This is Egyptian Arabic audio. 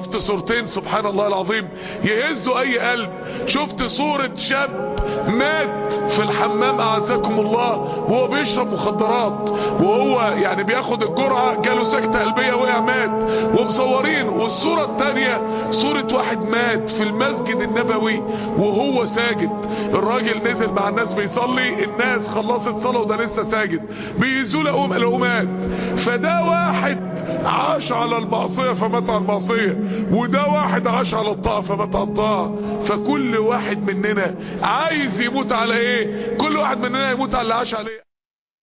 شفت صورتين سبحان الله العظيم يهزوا اي قلب شفت صورة شاب مات في الحمام اعزكم الله وهو بيشرب مخدرات وهو يعني بياخد الجرعة جاله سكتة قلبية وقع مات ومصورين والصورة التانية صورة واحد مات في المسجد النبوي وهو ساجد الراجل نزل مع الناس بيصلي الناس خلصت صلاة وده لسه ساجد بيزول لقوم الامات فده واحد عاش على المعصية فمات على المعصية وده واحد عاش على الطاعة فمات على الطاعة فكل واحد مننا عايز يموت على ايه كل واحد مننا يموت على اللي عاش عليه